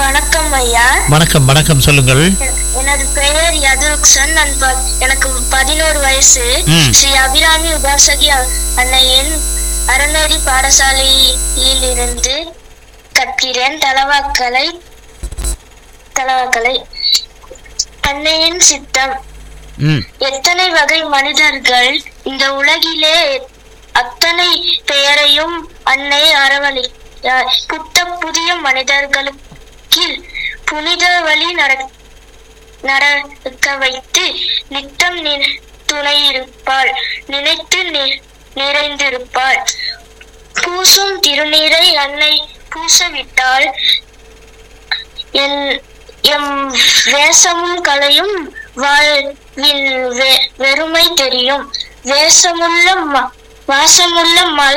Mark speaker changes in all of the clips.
Speaker 1: வணக்கம் ஐயா
Speaker 2: வணக்கம் வணக்கம் சொல்லுங்கள்
Speaker 1: எனது பெயர் யதுருக்சன் நான் ப- எனக்கு பதினோரு வயசு
Speaker 2: ம்.
Speaker 1: ஸ்ரீ அபிராமி உபாசகி அ- அன்னையின் அறநெறி பாடசாலையில் இருந்து கற்கிறேன் தலவாக்கலை தலவாக்கலை அன்னையின் சித்தம்
Speaker 2: ம்
Speaker 1: எத்தனை வகை மனிதர்கள் இந்த உலகிலே அத்தனை பெயரையும் அன்னை அரவணி புத்த புதிய மனிதர்களுக்கு புனித வழி நட- நடக்க வைத்து நித்தம் நி- துணை இருப்பாள் நினைத்து நி- நிறைந்திருப்பாள் பூசும் திருநீரை அன்னை பூசவிட்டால் என் எம் வேஷமும் கலையும் வாழ்வின் வெ- வெறுமை தெரியும் வேஷமுள்ள ம- வாசமுள்ள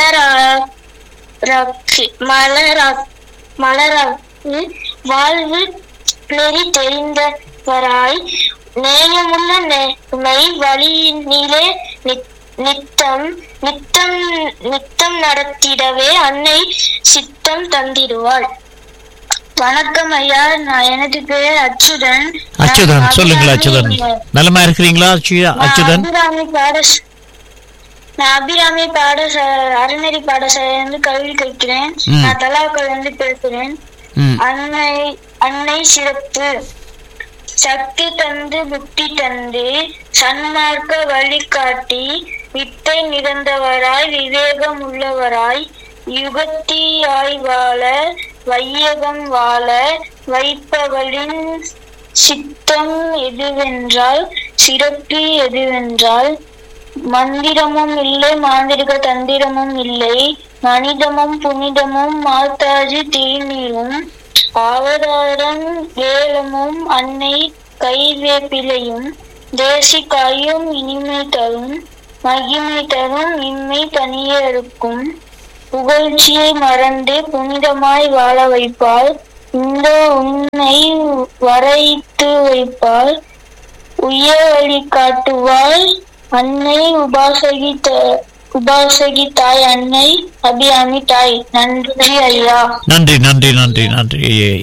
Speaker 1: மலராக்கு மலரா மலராக்கு வாழ்வு நெறி தெரிந்தவராய் நேயமுள்ள நேர்மை வழியினிலே நித்- நித்தம் நித்தம் நித்தம் நடத்திடவே அன்னை சித்தம் தந்திடுவாள் வணக்கம் ஐயா நான் எனது பேர் அச்சுதன்
Speaker 2: அச்சுதன்
Speaker 1: நான்
Speaker 2: சொல்லுங்கள் அச்சுதன்
Speaker 1: அபிராமி-
Speaker 2: நலமா இருக்கிறீங்களா அச்சு-
Speaker 1: நான்
Speaker 2: அச்சுதன்
Speaker 1: அபிராமி பாடச நான் அபிராமி பாடச அறநெறி பாடசாலையிலிருந்து கல்வி கற்கிறேன்
Speaker 2: ம்.
Speaker 1: நான் தலாக்கல் இருந்து பேசுகிறேன்
Speaker 2: ம்
Speaker 1: அன்னை அன்னை சிறப்பு சக்தி தந்து புத்தி தந்து சன்மார்க்க வழிகாட்டி வித்தை நிறந்தவராய் விவேகம் உள்ளவராய் யுகத்தியாய் வாழ வையகம் வாழ வைப்பவளின் சித்தம் எதுவென்றால் சிறப்பு எதுவென்றால் மந்திரமும் இல்லை மாந்திரிக தந்திரமும் இல்லை மனிதமும் புனிதமும் மாதாஜி திருநீரும் அவதாரம் வேலமும் அன்னை கைவேப்பிலையும் தேசிக்காயும் இனிமை தரும் மகிமை தரும் இம்மை தனியே இருக்கும் புகழ்ச்சியை மறந்து புனிதமாய் வாழ வைப்பாள் இந்த உண்மை வரைத்து வைப்பாள் உயர் வழி காட்டுவாள் அன்னை உபாசகி த- உபாசகி தாய் அன்னை அபிராமி தாய் நன்றி ஐயா
Speaker 2: நன்றி நன்றி நன்றி நன்றி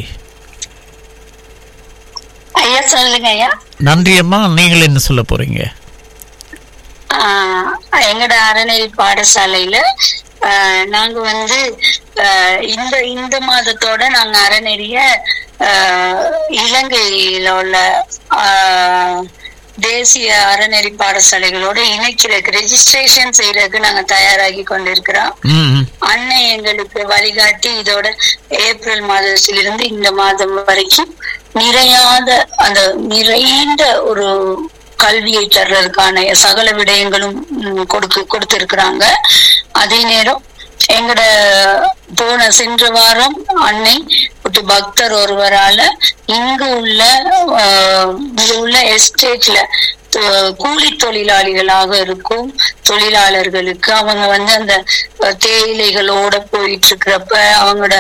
Speaker 3: ஐயா சொல்லுங்க ஐயா
Speaker 2: நன்றி அம்மா நீங்கள் என்ன சொல்ல போறீங்க
Speaker 3: ஆஹ் எங்கட அறநெறி பாடசாலையில ஆஹ் நாங்க வந்து ஆஹ் இந்த இந்த மாதத்தோட நாங்க அறநெறிய ஆஹ் இலங்கையில உள்ள ஆஹ் தேசிய அறநெறி பாடசாலைகளோட இணைக்கிறதுக்கு ரெஜிஸ்ட்ரேஷன் செய்யறதுக்கு நாங்க தயாராகி கொண்டிருக்கிறோம்
Speaker 2: ம் ம்.
Speaker 3: அன்னை எங்களுக்கு வழிகாட்டி இதோட ஏப்ரல் மாதத்திலிருந்து இந்த மாதம் வரைக்கும் நிறையாத அந்த நிறைந்த ஒரு கல்வியை தர்றதுக்கான சகல விடயங்களும் ம், கொடுக்கு கொடுத்திருக்கிறாங்க அதே நேரம் எங்கட போன சென்ற வாரம் அன்னை ஒரு பக்தர் ஒருவரால இங்கு உள்ள ஆஹ், இங்கு உள்ள எஸ்டேட்ல தொ- கூலி தொழிலாளிகளாக இருக்கும் தொழிலாளர்களுக்கு அவங்க வந்து அந்த அஹ், தேயிலைகளோட போயிட்டு இருக்கிறப்ப அவங்களோட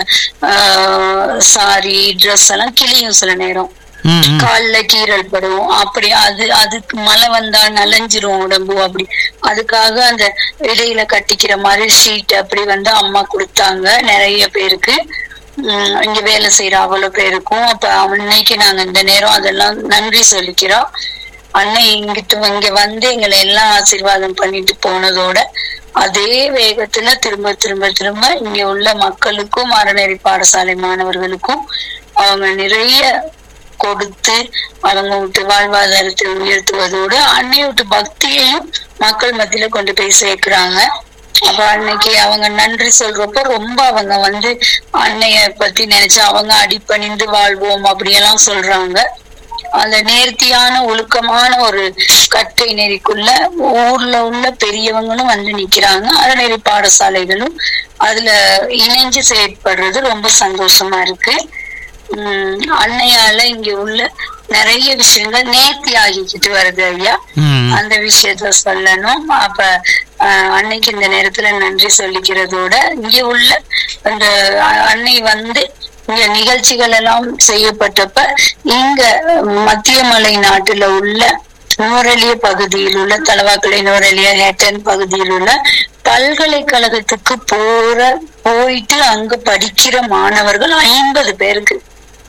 Speaker 3: சாரி ட்ரெஸ் எல்லாம் கிளியும் சில நேரம்
Speaker 2: ம் ம்.
Speaker 3: கால்ல கீறல் படும் அப்படி அது அதுக்கு மழை வந்தா நனைஞ்சிரும் உடம்பு அப்படி அதுக்காக அந்த இடையில கட்டிக்கிற மாதிரி ஷீட் அப்படி வந்து அம்மா கொடுத்தாங்க நிறைய பேருக்கு உம் இங்க வேலை செய்யற அவ்வளவு பேருக்கும் அப்ப அன்னைக்கு நாங்க இந்த நேரம் அதெல்லாம் நன்றி சொல்லிக்கிறோம் அன்னை இங்கிட்டு இங்க வந்து எங்களை எல்லாம் ஆசீர்வாதம் பண்ணிட்டு போனதோட அதே வேகத்துல திரும்ப திரும்ப திரும்ப இங்க உள்ள மக்களுக்கும் அறநெறி பாடசாலை மாணவர்களுக்கும் அவங்க நிறைய கொடுத்து அவங்க விட்டு வாழ்வாதாரத்தை உயர்த்துவதோடு அன்னை விட்டு பக்தியையும் மக்கள் மத்தியில கொண்டு போய் சேர்க்கிறாங்க அப்ப அன்னைக்கு அவங்க நன்றி சொல்றப்போ ரொம்ப அவங்க வந்து அன்னைய பத்தி நினைச்சு அவங்க அடிபணிந்து வாழ்வோம் அப்படியெல்லாம் சொல்றாங்க அந்த நேர்த்தியான ஒழுக்கமான ஒரு கட்டை நெறிக்குள்ள ஊர்ல உள்ள பெரியவங்களும் வந்து நிக்கிறாங்க அறநெறி பாடசாலைகளும் அதுல இணைஞ்சு செயற்படுறது ரொம்ப சந்தோஷமா இருக்கு உம் அன்னையால இங்க உள்ள நிறைய விஷயங்கள் நேர்த்தி ஆகிக்கிட்டு வருது ஐயா
Speaker 2: ம்
Speaker 3: அந்த விஷயத்த சொல்லணும் அப்ப ஆஹ், அன்னைக்கு இந்த நேரத்துல நன்றி சொல்லிக்கிறதோட இங்க உள்ள அந்த அ- அன்னை வந்து இங்க நிகழ்ச்சிகள் எல்லாம் செய்யப்பட்டப்ப இங்க மத்திய மலை நாட்டுல உள்ள நூரலிய பகுதியில் உள்ள தலவாக்கலை நூரலிய ஹேட்டன் பகுதியில் உள்ள பல்கலைக்கழகத்துக்கு போற போயிட்டு அங்க படிக்கிற மாணவர்கள் ஐம்பது பேருக்கு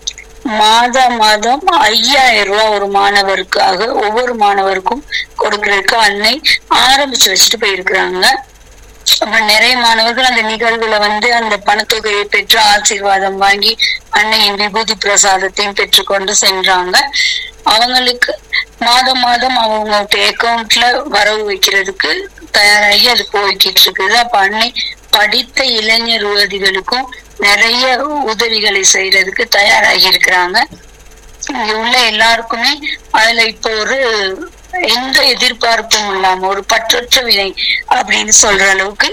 Speaker 3: மாதா மாதம் ஐயாயிரம் ரூபாய் ஒரு மாணவருக்காக ஒவ்வொரு மாணவருக்கும் கொடுக்கறதுக்கு அன்னை ஆரம்பிச்சு வச்சுட்டு போயிருக்கிறாங்க அப்ப நிறைய மாணவர்கள் அந்த நிகழ்வுல வந்து அந்த பணத்தொகையை பெற்று ஆசீர்வாதம் வாங்கி அன்னையின் விபூதி பிரசாதத்தையும் பெற்றுக்கொண்டு சென்றாங்க அவங்களுக்கு மாதம் மாதம் அவங்க அக்கௌண்ட்ல வரவு வைக்கிறதுக்கு தயாராகி அது போய்கிட்டு இருக்குது அப்ப அன்னை படித்த இளைஞர் யுவதிகளுக்கும் நிறைய உதவிகளை செய்யறதுக்கு தயாராகி இருக்கிறாங்க இங்க உள்ள எல்லாருக்குமே அதுல இப்போ ஒரு எந்த எதிர்பார்ப்பும் இல்லாம ஒரு பற்றற்ற வினை அப்படின்னு சொல்ற அளவுக்கு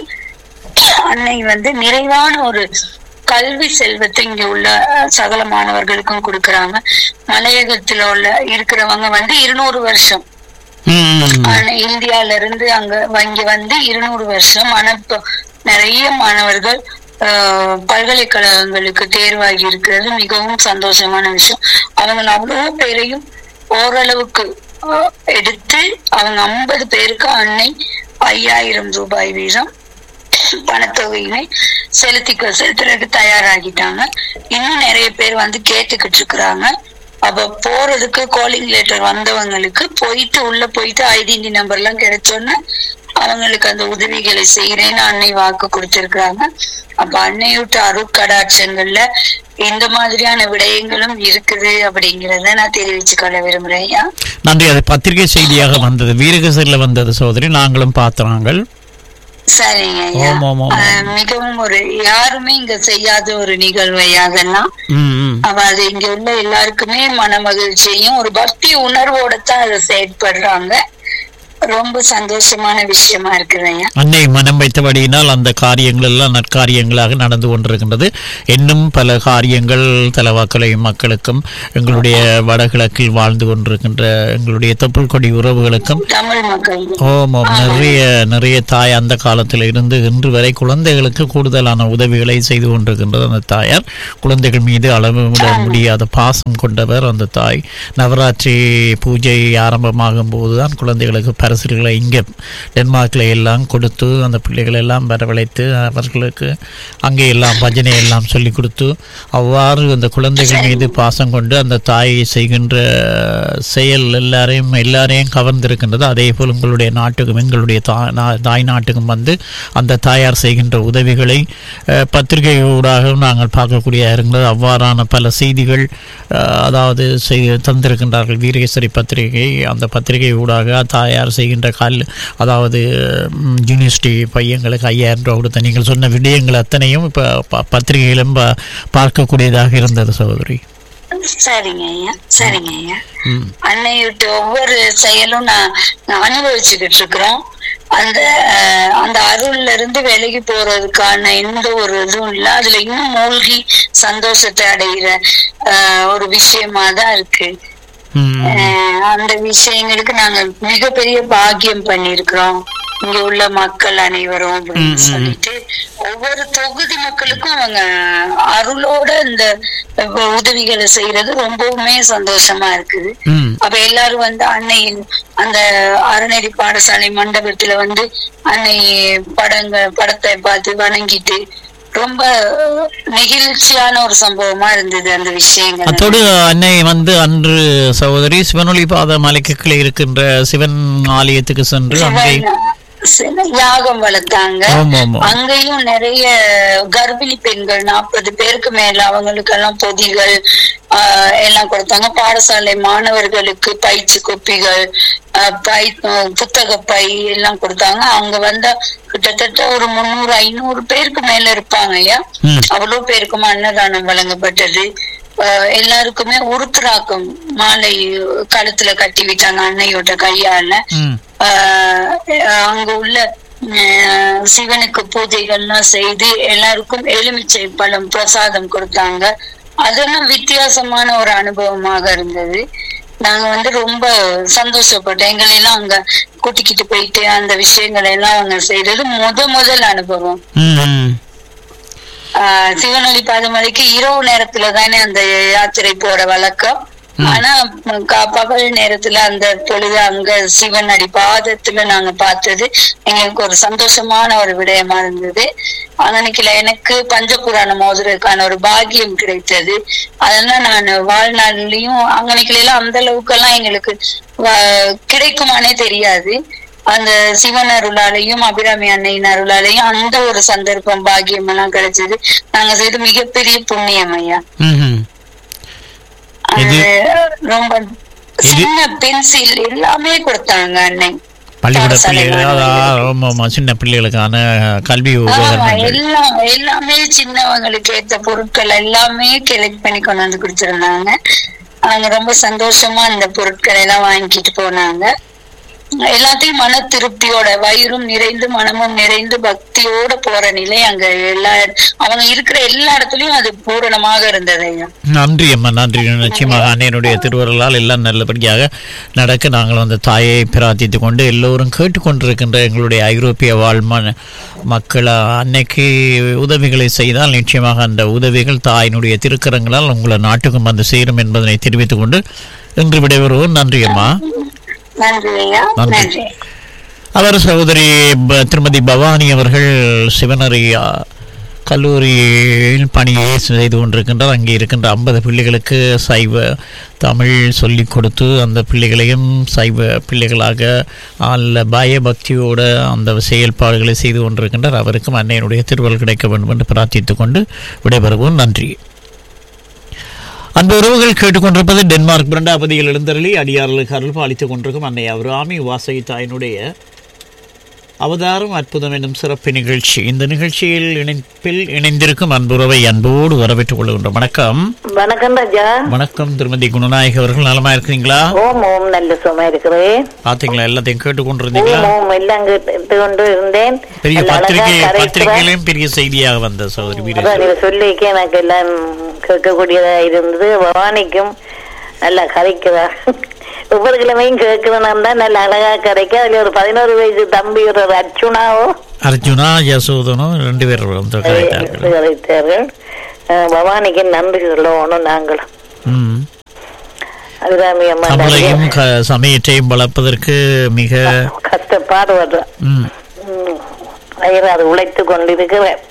Speaker 3: அன்னை வந்து நிறைவான ஒரு கல்வி செல்வத்தை இங்க உள்ள அஹ், சகல மாணவர்களுக்கும் கொடுக்கறாங்க மலையகத்துல உள்ள இருக்கிறவங்க வந்து இருநூறு வருஷம்
Speaker 2: ம், ம்.
Speaker 3: ஆனா இந்தியால இருந்து அங்க இங்க வந்து இருநூறு வருஷம் ஆனா இப்போ நிறைய மாணவர்கள் ஆஹ், பல்கலைக்கழகங்களுக்கு தேர்வாகி இருக்கிறது மிகவும் சந்தோஷமான விஷயம் அவங்க அவ்வளவு பேரையும் ஓரளவுக்கு ஆஹ், எடுத்து அவங்க ஐம்பது பேருக்கு அன்னை ஐயாயிரம் ரூபாய் வீதம் பணத்தொகையினை செலுத்தி செலுத்துறதுக்கு தயாராகிட்டாங்க இன்னும் நிறைய பேர் வந்து கேட்டுக்கிட்டு இருக்கிறாங்க அப்ப போறதுக்கு காலிங் லெட்டர் வந்தவங்களுக்கு போயிட்டு உள்ள போயிட்டு ஐடென்டி நம்பர் எல்லாம் கிடைச்சோன்னு அவங்களுக்கு அந்த உதவிகளை செய்யறேன்னு அன்னை வாக்கு கொடுத்திருக்கிறாங்க அப்ப அன்னையோட்ட அருட்கடாட்சங்கள்ல இந்த மாதிரியான விடயங்களும் இருக்குது அப்படிங்கறத நான் தெரிவிச்சுக்கொள்ள விரும்புறேன் ஐயா.
Speaker 2: நன்றி அது பத்திரிகை செய்தியாக வந்தது வீரகசரில் வந்தது சகோதரி நாங்களும் பார்த்தோம்
Speaker 3: சரிங்க ஐயா
Speaker 2: ஆமா, ஆமா, ஆமா.
Speaker 3: அஹ் மிகவும் ஒரு யாருமே இங்க செய்யாத ஒரு நிகழ்வு ஐயா அதெல்லாம்
Speaker 2: ம் ம்
Speaker 3: அவ அது இங்க உள்ள எல்லாருக்குமே மன மகிழ்ச்சியும் ஒரு பக்தி உணர்வோட தான் அதை செயல்படுறாங்க ரொம்ப சந்தோஷமான விஷயமா இருக்குது ஐயா
Speaker 2: அன்னை மனம் வைத்தபடியினால் அந்த காரியங்கள் எல்லாம் நற்காரியங்களாக நடந்து கொண்டிருக்கின்றது இன்னும் பல காரியங்கள் தலவாக்கலை மக்களுக்கும் எங்களுடைய வடகிழக்கில் வாழ்ந்து கொண்டிருக்கின்ற எங்களுடைய தொப்புள் கொடி உறவுகளுக்கும்
Speaker 3: தமிழ் மக்கள்
Speaker 2: ஓமம் நிறைய நிறைய தாய் அந்த காலத்தில் இருந்து இன்று வரை குழந்தைகளுக்கு கூடுதலான உதவிகளை செய்து கொண்டிருக்கின்றது அந்த தாயார் குழந்தைகள் மீது அளவிட முடியாத பாசம் கொண்டவர் அந்த தாய் நவராத்திரி பூஜை ஆரம்பமாகும் போதுதான் குழந்தைகளுக்கு பரிசுகளை இங்கே டென்மார்க்கில் எல்லாம் கொடுத்து அந்த பிள்ளைகளை எல்லாம் வரவழைத்து அவர்களுக்கு அங்கே எல்லாம் பஜனை எல்லாம் சொல்லி கொடுத்து அவ்வாறு அந்த குழந்தைகள் மீது பாசம் கொண்டு அந்த தாய் செய்கின்ற செயல் எல்லாரையும் எல்லாரையும் கவர்ந்திருக்கின்றது அதே போல் உங்களுடைய நாட்டுக்கும் எங்களுடைய தா- நா- தாய் நாட்டுக்கும் வந்து அந்த தாயார் செய்கின்ற உதவிகளை அஹ், பத்திரிகை ஊடாக நாங்கள் பார்க்கக்கூடிய இருந்தது அவ்வாறான பல செய்திகள் அஹ், அதாவது செய் தந்திருக்கின்றார்கள் வீரேஸ்வரி பத்திரிகை அந்த பத்திரிகை ஊடாக தாயார் செய்கின்ற கல் அதாவது ம், யூனிவர்சிட்டி பையங்களுக்கு ஐயாயிரம் ரூபா கொடுத்த நீங்கள் சொன்ன விடயங்கள் அத்தனையும் இப்போ ப- பத்திரிகையிலும் பா- பார்க்கக்கூடியதாக இருந்தது சகோதரி
Speaker 3: சரிங்க ஐயா சரிங்க ஐயா
Speaker 2: ம்
Speaker 3: அன்னையிட்ட ஒவ்வொரு செயலும் நான் நான் அனுபவிச்சுக்கிட்டு இருக்கிறோம் அந்த அஹ், அந்த அருள்ல இருந்து விலகி போறதுக்கான எந்த ஒரு இதுவும் இல்ல அதுல இன்னும் மூழ்கி சந்தோஷத்தை அடைகிற அஹ், ஒரு விஷயமா தான் இருக்கு
Speaker 2: ம்
Speaker 3: அஹ், அந்த விஷயங்களுக்கு நாங்க மிகப்பெரிய பாக்கியம் பண்ணிருக்கிறோம் இங்க உள்ள மக்கள் அனைவரும் அப்படின்னு சொல்லிட்டு ஒவ்வொரு தொகுதி மக்களுக்கும் அவங்க அருளோட இந்த உதவிகளை செய்யறது ரொம்பவுமே சந்தோஷமா இருக்குது
Speaker 2: ம்
Speaker 3: அப்ப எல்லாரும் வந்து அன்னையின் அந்த அறநெறி பாடசாலை மண்டபத்துல வந்து அன்னை படங்க படத்தை பார்த்து வணங்கிட்டு ரொம்ப நெகிழ்ச்சியான ஒரு சம்பவமா இருந்தது அந்த விஷயங்கள்
Speaker 2: அத்தோடு அன்னை வந்து அன்று சகோதரி சிவனொளி பாத மலைக்கு கீழே இருக்கின்ற சிவன் ஆலயத்துக்கு சென்று அங்கே
Speaker 3: சில யாகம் வளர்த்தாங்க
Speaker 2: ஆமா ஆமா
Speaker 3: அங்கேயும் நிறைய கர்ப்பிணி பெண்கள் நாற்பது பேருக்கு மேல அவங்களுக்கெல்லாம் பொதிகள் ஆஹ், எல்லாம் கொடுத்தாங்க பாடசாலை மாணவர்களுக்கு பயிற்சி கொப்பிகள் ஆஹ், பை ஆஹ், புத்தக பை எல்லாம் கொடுத்தாங்க அங்க வந்த கிட்டத்தட்ட ஒரு முந்நூறு ஐநூறு பேருக்கு மேல இருப்பாங்க ஐயா
Speaker 2: ம்
Speaker 3: அவ்வளவு பேருக்கும் அன்னதானம் வழங்கப்பட்டது ஆஹ், எல்லாருக்குமே உருக்குராக்கம் மாலை கழுத்துல கட்டி விட்டாங்க அன்னையோட கையால
Speaker 2: ம்
Speaker 3: ஆஹ் அங்க உள்ள ஆஹ் சிவனுக்கு பூஜைகள்லாம் செய்து எல்லாருக்கும் எலுமிச்சை பழம் பிரசாதம் கொடுத்தாங்க அதெல்லாம் வித்தியாசமான ஒரு அனுபவமாக இருந்தது நாங்க வந்து ரொம்ப சந்தோஷப்பட்டோம் எங்களை எல்லாம் அங்க கூட்டிக்கிட்டு போயிட்டு அந்த விஷயங்களை எல்லாம் அவங்க செய்யறது முத முதல் அனுபவம்
Speaker 2: ம்
Speaker 3: ஆஹ் சிவனொளி பாதமலைக்கு இரவு நேரத்துல தானே அந்த யாத்திரை போற வழக்கம் ஆனா க- பகல் நேரத்துல அந்த பொழுது அங்க சிவன் அடி பாதத்துல நாங்க பார்த்தது எங்களுக்கு ஒரு சந்தோஷமான ஒரு விடயமா இருந்தது அன்னைக்குல எனக்கு பஞ்சபுராணம் ஓதுறதுக்கான ஒரு பாக்கியம் கிடைத்தது அதெல்லாம் நான் வாழ்நாள்லயும் அங்கனைக்குல எல்லாம் அந்த அளவுக்கு எல்லாம் எங்களுக்கு வ- கிடைக்குமானே தெரியாது அந்த சிவன் அருளாலையும் அபிராமி அன்னையின் அருளாலையும் அந்த ஒரு சந்தர்ப்பம் பாக்கியம் எல்லாம் கிடைச்சது நாங்க செய்த மிகப்பெரிய புண்ணியம் ஐயா
Speaker 2: ம்ஹும். இது-
Speaker 3: அது ரொம்ப சின்ன பென்சில் எல்லாமே கொடுத்தாங்க அன்னை
Speaker 2: பள்ளிக்கூட
Speaker 3: பாடசாலை
Speaker 2: பிள்ளைகள் அதான்
Speaker 3: மாணவர்களுக்கு.
Speaker 2: ஆமா, ஆமா, சின்ன பிள்ளைகளுக்கான கல்வி
Speaker 3: ஆமா
Speaker 2: உபகரணங்கள்
Speaker 3: எல்லாம் எல்லாமே சின்னவங்களுக்கு ஏத்த பொருட்கள் எல்லாமே கலெக்ட் பண்ணி கொண்டு வந்து கொடுத்திருந்தாங்க அவங்க ரொம்ப சந்தோஷமா அந்த பொருட்களை எல்லாம் வாங்கிட்டு போனாங்க எல்லாத்தையும் மன திருப்தியோட வயிறும் நிறைந்து மனமும் நிறைந்து பக்தியோட போற நிலை அங்க எல்லா அவங்க இருக்கிற எல்லா இடத்துலயும் அது பூரணமாக இருந்தது ஐயா
Speaker 2: நன்றி அம்மா நன்றி நிச்சயமாக அன்னையனுடைய திருவருளால் எல்லாம் நல்லபடியாக நடக்க நாங்கள் அந்த தாயை பிரார்த்தித்துக் கொண்டு எல்லோரும் கேட்டுக்கொண்டிருக்கின்ற எங்களுடைய ஐரோப்பிய வாழ் ம- மக்கள் அன்னைக்கு உதவிகளை செய்தால் நிச்சயமாக அந்த உதவிகள் தாயினுடைய திருக்கரங்களால் உங்களை நாட்டுக்கும் வந்து சேரும் என்பதனை தெரிவித்துக் கொண்டு இன்று விடைபெறுவோம் நன்றி அம்மா
Speaker 3: நன்றி ஐயா
Speaker 2: நன்றி.
Speaker 3: நன்றி
Speaker 2: அவர் சகோதரி ப- திருமதி பவானி அவர்கள் சிவனரி ஆ, கல்லூரியில் பணியை செய்து கொண்டிருக்கின்றார் அங்கே இருக்கின்ற ஐம்பது பிள்ளைகளுக்கு சைவ தமிழ் சொல்லிக் கொடுத்து அந்த பிள்ளைகளையும் சைவ பிள்ளைகளாக அல்ல பயபக்தியோட அந்த செயல்பாடுகளை செய்து கொண்டிருக்கின்றார் அவருக்கும் அன்னையனுடைய திருவள் கிடைக்க வேண்டும் என்று பிரார்த்தித்துக் கொண்டு விடைபெறுவோம் நன்றி அன்பு உறவுகள் கேட்டுக்கொண்டிருப்பது டென்மார்க் பிரண்டாபதியில் எழுந்தருளி அடியார்களுக்கு அருள் பாலித்துக் கொண்டிருக்கும் அன்னை அவராமி வாசகி தாயினுடைய அவதாரம் அற்புதம் என்னும் சிறப்பு நிகழ்ச்சி இந்த நிகழ்ச்சியில் இணைப்பில் இணைந்திருக்கும் அன்புறவை அன்போடு வரவேற்றுக் கொள்கின்றோம் வணக்கம்
Speaker 4: வணக்கம் ராஜா
Speaker 2: வணக்கம் திருமதி குணநாயக அவர்கள் நலமா இருக்கிறீங்களா
Speaker 4: ஓம் ஓம் நல்ல சும்மா இருக்கிறேன்
Speaker 2: பாத்தீங்களா எல்லாத்தையும்
Speaker 4: ஓம்
Speaker 2: கேட்டுக்கொண்டிருந்தீங்களா
Speaker 4: ஓம் எல்லாம் கேட்டு கொண்டு இருந்தேன்
Speaker 2: பெரிய
Speaker 4: நல்ல அழகா
Speaker 2: பத்திரிகை
Speaker 4: கரைக்கிறேன்.
Speaker 2: பத்திரிகையிலும் பெரிய செய்தியாக வந்த சகோதரி
Speaker 4: அதான்
Speaker 2: வீரேஸ்வரி
Speaker 4: நீங்க சொல்லிக்க எனக்கு எல்லாம் கேட்கக்கூடியதா இருந்தது பவானிக்கும் நல்லா கரைக்கிறா ஒவ்வொரு கிழமையும் கேட்கிறேன் தான் நல்ல அழகா கரைக்க அதுல ஒரு பதினோரு வயசு தம்பி ஒரு அர்ச்சுனாவோ
Speaker 2: அர்ஜுனா யசோதனும் ரெண்டு பேர் வந்து கலைத்தார்கள்
Speaker 4: கரைத்தார்கள் அஹ், பவானிக்கு நன்றி சொல்லணும் நாங்களும்
Speaker 2: ம்.
Speaker 4: அதுதான் அம்மா
Speaker 2: தமிழையும் க- சமயத்தையும் வளர்ப்பதற்கு மிக
Speaker 4: கஷ்டப்பாடுபடுறேன்
Speaker 2: ம்,
Speaker 4: வயிறு அது உழைத்து கொண்டிருக்கிறேன்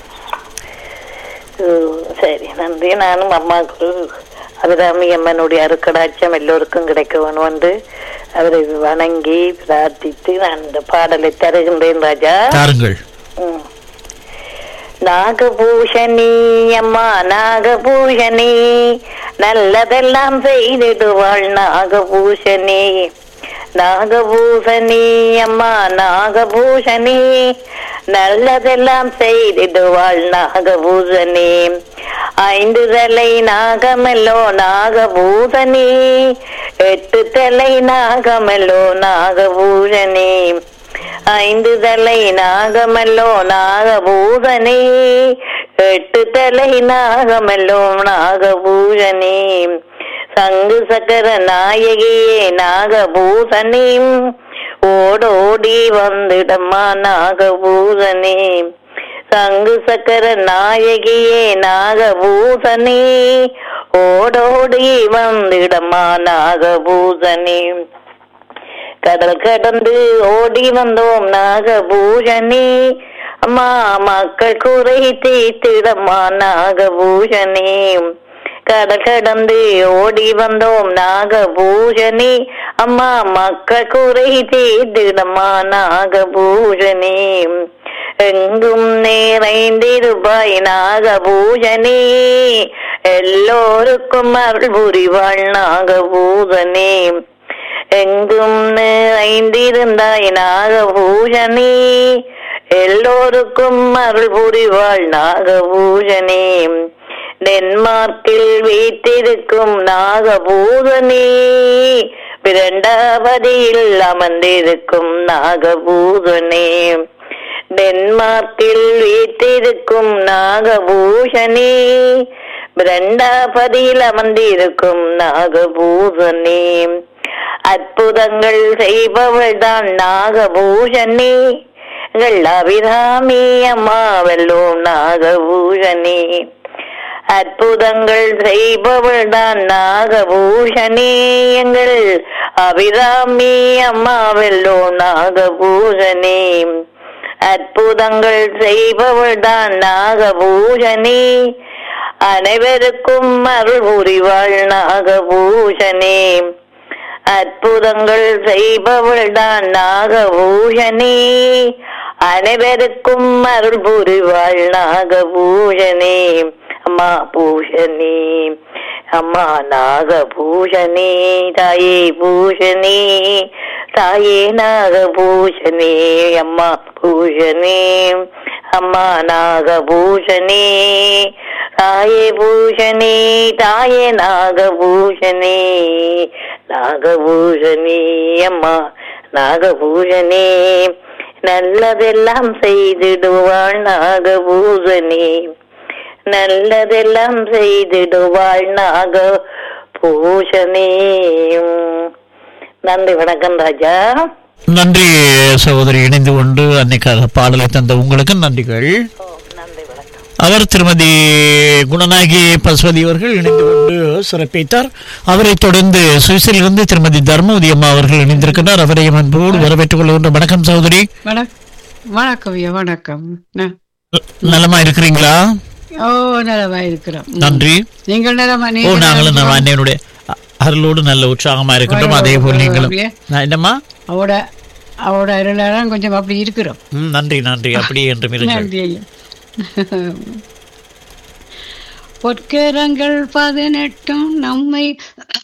Speaker 4: உம், சரி நன்றி நானும் அம்மாவுக்கு அபிராமி அம்மனுடைய அருக்கடாட்சம் எல்லோருக்கும் கிடைக்க வேணும் என்று அவரை வணங்கி பிரார்த்தித்து நான் இந்த பாடலை தருகின்றேன் ராஜா
Speaker 2: தாருங்கள்
Speaker 4: உம். நாகபூஷணி அம்மா நாகபூஷணி நல்லதெல்லாம் செய்திடுவாள் நாகபூஷணி நாகபூஷணி அம்மா நாகபூஷணி நல்லதெல்லாம் செய்திடுவாள் நாகபூஷணி ஐந்து தலை நாகமெல்லோ நாகபூஷணி எட்டு தலை நாகமெல்லோ நாகபூஷணி ஐந்து தலை நாகமல்லோ நாகபூதனே எட்டு தலை நாகமல்லோ நாகபூஷணே சங்கு சக்கர நாயகியே நாகபூசனே ஓடோடி வந்திடம்மா நாகபூசனே சங்கு சக்கர நாயகியே நாகபூசனே ஓடோடி வந்திடம்மா நாகபூசனே கடல் கடந்து ஓடி வந்தோம் நாகபூஷணி அம்மா மக்கள் குறை தீர்த்திடம்மா நாகபூஷணி கடல் கடந்து ஓடி வந்தோம் நாகபூஷணி அம்மா மக்கள் குறை தீர்த்திடம்மா நாகபூஷணி எங்கும் நிறைந்திருப்பாய் நாகபூஷணி எல்லோருக்கும் அருள் புரிவாள் நாகபூதனே எங்கும் நிறைந்திருந்தாய் நாகபூஷணி எல்லோருக்கும் அருள் புரிவாள் நாகபூஷணி டென்மார்க்கில் வீட்டிருக்கும் நாகபூதனி பிரண்டாபதியில் அமர்ந்திருக்கும் நாகபூதனே டென்மார்க்கில் வீட்டிருக்கும் நாகபூஷணி பிரண்டாபதியில் அமர்ந்திருக்கும் நாகபூஷணி அற்புதங்கள் செய்பவள் தான் நாகபூஷணி எங்கள் அபிராமி அம்மாவல்லோம் நாகபூஷணி அற்புதங்கள் செய்பவள் தான் நாகபூஷணி எங்கள் அபிராமி அம்மாவெல்லோ நாகபூஷணி அற்புதங்கள் செய்பவள் தான் நாகபூஷணி அனைவருக்கும் அருள் புரிவாள் நாகபூஷணி அற்புதங்கள் செய்பவள் தான் நாகபூஷணி அனைவருக்கும் அருள் புரிவாள் நாகபூஷணி அம்மா பூஷணி அம்மா நாகபூஷணி தாயே பூஷணி தாயே நாகபூஷணி அம்மா பூஷணி அம்மா நாகபூஷணி தாயே பூஷணி தாயே நாகபூஷணி நாகபூஷணி அம்மா நாகபூஷணி நல்லதெல்லாம் செய்திடுவாள் நாகபூஷணி நல்லதெல்லாம் செய்திடுவாள் நாக பூஷணி நன்றி வணக்கம் ராஜா
Speaker 2: நன்றி சகோதரி இணைந்து கொண்டு அன்னைக்காக பாடலை தந்த உங்களுக்கு நன்றிகள்
Speaker 4: நன்றி வணக்கம்
Speaker 2: அவர் திருமதி குணநாயகி பசுவதி அவர்கள் இணைந்து கொண்டு சிறப்பித்தார் அவரைத் தொடர்ந்து சுவிஸிலிருந்து திருமதி தர்மவதி அம்மா அவர்கள் இணைந்திருக்கிறார் அவரையும் அன்போடு வரவேற்றுக் கொள்கின்ற வணக்கம் சகோதரி
Speaker 5: வணக்கம் வணக்கம் ஐயா வணக்கம் ந-
Speaker 2: நலமா இருக்கிறீங்களா
Speaker 5: ஓ நலமா இருக்கிறோம்
Speaker 2: நன்றி
Speaker 5: நீங்கள் நலமா
Speaker 2: ஓ
Speaker 5: நீங்கள்
Speaker 2: நாங்களும்
Speaker 5: நலமா?
Speaker 2: நம்ம அன்னையனுடைய அ- அருளோடு நல்ல உற்சாகமா இருக்கின்றோம் அதே போல் நீங்களும்
Speaker 5: அப்படியே.
Speaker 2: நான் என்னம்மா
Speaker 5: அவட அவட அருளாரம் கொஞ்சம் அப்படி இருக்கிறோம்
Speaker 2: ம், நன்றி நன்றி அப்படியே என்று இருங்கள்
Speaker 5: நன்றி ஐயா பொற்கரங்கள் பதினெட்டும் நம்மை